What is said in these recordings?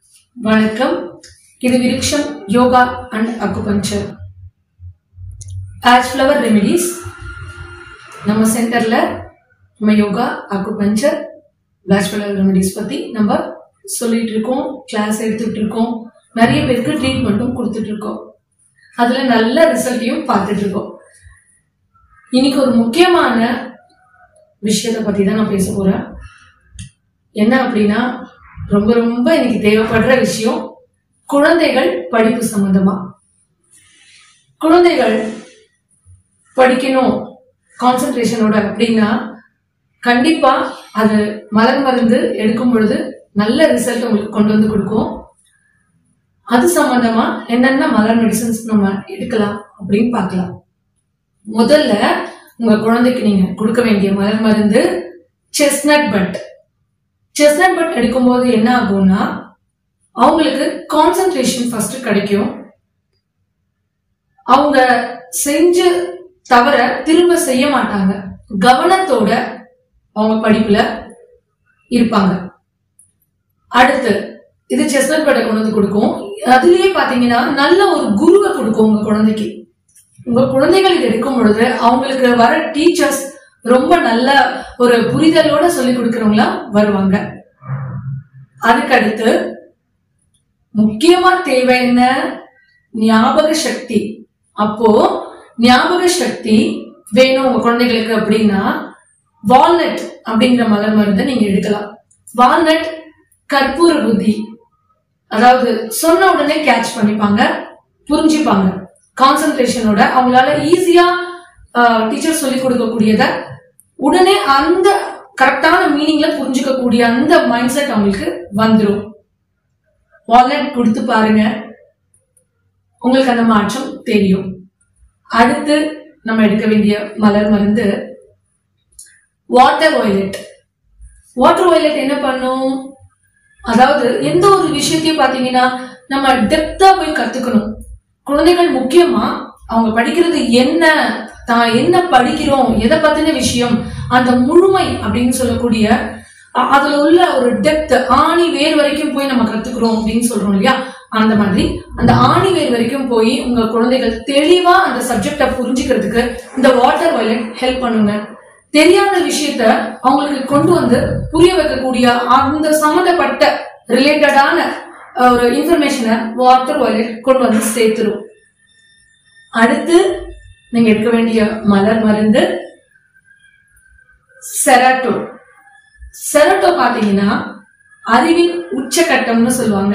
வணக்கம் இது Vriksham yoga and acupuncture as flower remedies நம்ம சென்டர்ல நம்ம yoga acupuncture Bach flower remedies பத்தி நம்ம சொல்லிட்டு இருக்கோம் கிளாஸ் எடுத்துட்டு இருக்கோம் நிறைய பேருக்கு ட்ரீட்மெண்ட்டும் கொடுத்துட்டு இருக்கோம் அதுல நல்ல ரிசல்ட்டையும் பார்த்துட்டு இருக்கோம் இன்னைக்கு ஒரு முக்கியமான விஷயத்தை பத்தி தான் நான் பேச போறேன் என்ன அப்படின்னா ரொம்ப ரொம்ப எனக்கு தேவைப்படுற விஷயம் குழந்தைகள் படிப்பு சம்பந்தமா குழந்தைகள் படிக்கணும் கான்சென்ட்ரேஷனோட அப்படின்னா கண்டிப்பா அது மலர் மருந்து எடுக்கும் பொழுது நல்ல ரிசல்ட் உங்களுக்கு கொண்டு வந்து கொடுக்கும் அது சம்பந்தமா என்னென்ன மலர் மெடிசன்ஸ் நம்ம எடுக்கலாம் அப்படின்னு பார்க்கலாம் முதல்ல உங்க குழந்தைக்கு நீங்க கொடுக்க வேண்டிய மலர் மருந்து செஸ்னட் பட் செஸ்னட் பட் எடுக்கும்போது என்ன ஆகும்னா அவங்களுக்கு கான்சென்ட்ரேஷன் ஃபர்ஸ்ட் கிடைக்கும் அவங்க செஞ்சு தவிர திரும்ப செய்ய மாட்டாங்க கவனத்தோட அவங்க படிப்புல இருப்பாங்க அடுத்து இது செஸ்னட் பட்டை கொண்டு வந்து கொடுக்கும் அதுலயே பாத்தீங்கன்னா நல்ல ஒரு குருவை கொடுக்கும் உங்க குழந்தைக்கு உங்க குழந்தைகள் இது எடுக்கும் பொழுது அவங்களுக்கு வர டீச்சர்ஸ் ரொம்ப நல்ல ஒரு புரிதலோட சொல்லி கொடுக்கறவங்களா வருவாங்க அதுக்கு அடுத்து முக்கியமா தேவை என்ன ஞாபக சக்தி அப்போ ஞாபக சக்தி வேணும் உங்க குழந்தைகளுக்கு அப்படின்னா வால்நட் அப்படிங்கிற மலர் மருந்தை நீங்க எடுக்கலாம் வால்நட் கற்பூர புத்தி அதாவது சொன்ன உடனே கேட்ச் பண்ணிப்பாங்க புரிஞ்சுப்பாங்க கான்சென்ட்ரேஷனோட அவங்களால ஈஸியா டீச்சர் சொல்லி கொடுக்கக்கூடியத உடனே அந்த கரெக்டான மீனிங்ல புரிஞ்சுக்க கூடிய அந்த மைண்ட் செட் அவங்களுக்கு வந்துடும் வால்நட் கொடுத்து பாருங்க உங்களுக்கு அந்த மாற்றம் தெரியும் அடுத்து நம்ம எடுக்க வேண்டிய மலர் மருந்து வாட்டர் வயலட் வாட்டர் வயலட் என்ன பண்ணும் அதாவது எந்த ஒரு விஷயத்தையும் பாத்தீங்கன்னா நம்ம டெப்தா போய் கத்துக்கணும் குழந்தைகள் முக்கியமா அவங்க படிக்கிறது என்ன தான் என்ன படிக்கிறோம் எதை பத்தின விஷயம் அந்த முழுமை அப்படின்னு சொல்லக்கூடிய அ- அதுல உள்ள ஒரு டெப்த் ஆணி வேர் வரைக்கும் போய் நம்ம கத்துக்கிறோம் அப்படின்னு சொல்றோம் இல்லையா அந்த மாதிரி அந்த ஆணி வேர் வரைக்கும் போய் உங்க குழந்தைகள் தெளிவா அந்த சப்ஜெக்ட புரிஞ்சுக்கிறதுக்கு இந்த வாட்டர் வயலட் ஹெல்ப் பண்ணுங்க தெரியாத விஷயத்த அவங்களுக்கு கொண்டு வந்து புரிய வைக்கக்கூடிய அந்த சம்மந்தப்பட்ட ரிலேட்டடான ஒரு இன்ஃபர்மேஷனை வாட்டர் வயலட் கொண்டு வந்து சேர்த்துரும் அடுத்து நீங்க எடுக்க வேண்டிய மலர் மருந்து செராட்டோ செரட்டோ பாத்தீங்கன்னா அறிவின் உச்சகட்டம்னு சொல்லுவாங்க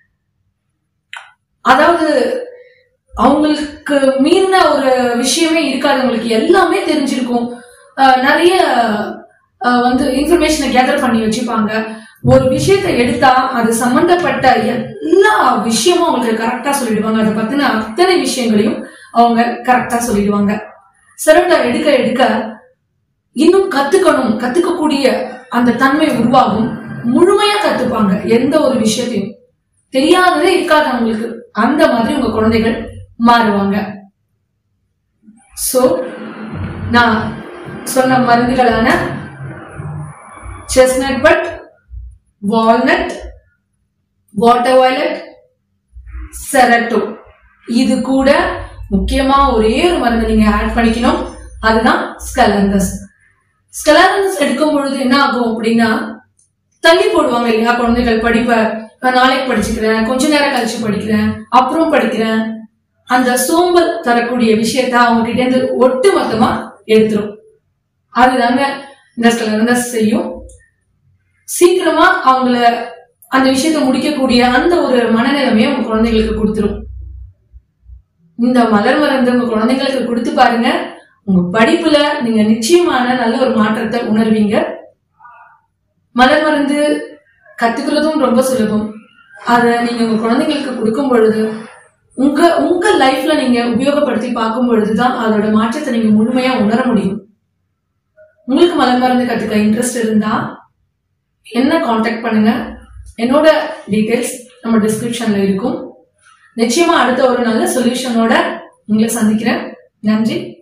அதாவது அவங்களுக்கு மீறின ஒரு விஷயமே இருக்காது அவங்களுக்கு எல்லாமே தெரிஞ்சிருக்கும் அஹ் நிறைய அஹ் வந்து இன்ஃபர்மேஷனை கேதர் பண்ணி வச்சுப்பாங்க ஒரு விஷயத்தை எடுத்தா அது சம்பந்தப்பட்ட எல்லா விஷயமும் அவங்களுக்கு கரெக்டா சொல்லிடுவாங்க அதை பத்தின அத்தனை விஷயங்களையும் அவங்க கரெக்டா சொல்லிடுவாங்க செரட்டோ எடுக்க எடுக்க இன்னும் கத்துக்கணும் கத்துக்கக்கூடிய அந்த தன்மை உருவாகும் முழுமையா கத்துப்பாங்க எந்த ஒரு விஷயத்தையும் தெரியாததே இருக்காது அவங்களுக்கு அந்த மாதிரி உங்க குழந்தைகள் மாறுவாங்க சோ நான் சொன்ன மருந்துகளான chestnut bud walnut water violet cerato இது கூட முக்கியமா ஒரே ஒரு மருந்து நீங்க ஆட் பண்ணிக்கணும் அதுதான் ஸ்கலந்தஸ் ஸ்கலாரன்ஸ் எடுக்கும் பொழுது என்ன ஆகும் அப்படின்னா தள்ளி போடுவாங்க இல்லையா குழந்தைகள் படிப்பை நான் நாளைக்கு படிச்சுக்கிறேன் கொஞ்ச நேரம் கழிச்சு படிக்கிறேன் அப்புறம் படிக்கிறேன் அந்த சோம்பல் தரக்கூடிய விஷயத்த அவங்க கிட்ட இருந்து ஒட்டு மொத்தமா எடுத்துரும் அதுதாங்க இந்த ஸ்கலாரன்ஸ் செய்யும் சீக்கிரமா அவங்கள அந்த விஷயத்தை முடிக்கக்கூடிய அந்த ஒரு மனநிலைமையை உங்க குழந்தைகளுக்கு கொடுத்துரும் இந்த மலர் மருந்து உங்க குழந்தைங்களுக்கு கொடுத்து பாருங்க உங்க படிப்புல நீங்க நிச்சயமான நல்ல ஒரு மாற்றத்தை உணர்வீங்க மலர் மருந்து கத்துக்கிறதும் ரொம்ப சுலபம் அத நீங்க உங்க குழந்தைங்களுக்கு கொடுக்கும் பொழுது உங்க உங்க லைஃப்ல நீங்க உபயோகப்படுத்தி பார்க்கும் பொழுதுதான் அதோட மாற்றத்தை நீங்க முழுமையா உணர முடியும் உங்களுக்கு மலர் மருந்து கத்துக்க இன்ட்ரெஸ்ட் இருந்தா என்ன காண்டாக்ட் பண்ணுங்க என்னோட டீடைல்ஸ் நம்ம டிஸ்கிரிப்ஷன்ல இருக்கும் நிச்சயமா அடுத்த ஒரு நல்ல சொல்யூஷனோட உங்களை சந்திக்கிறேன் நன்றி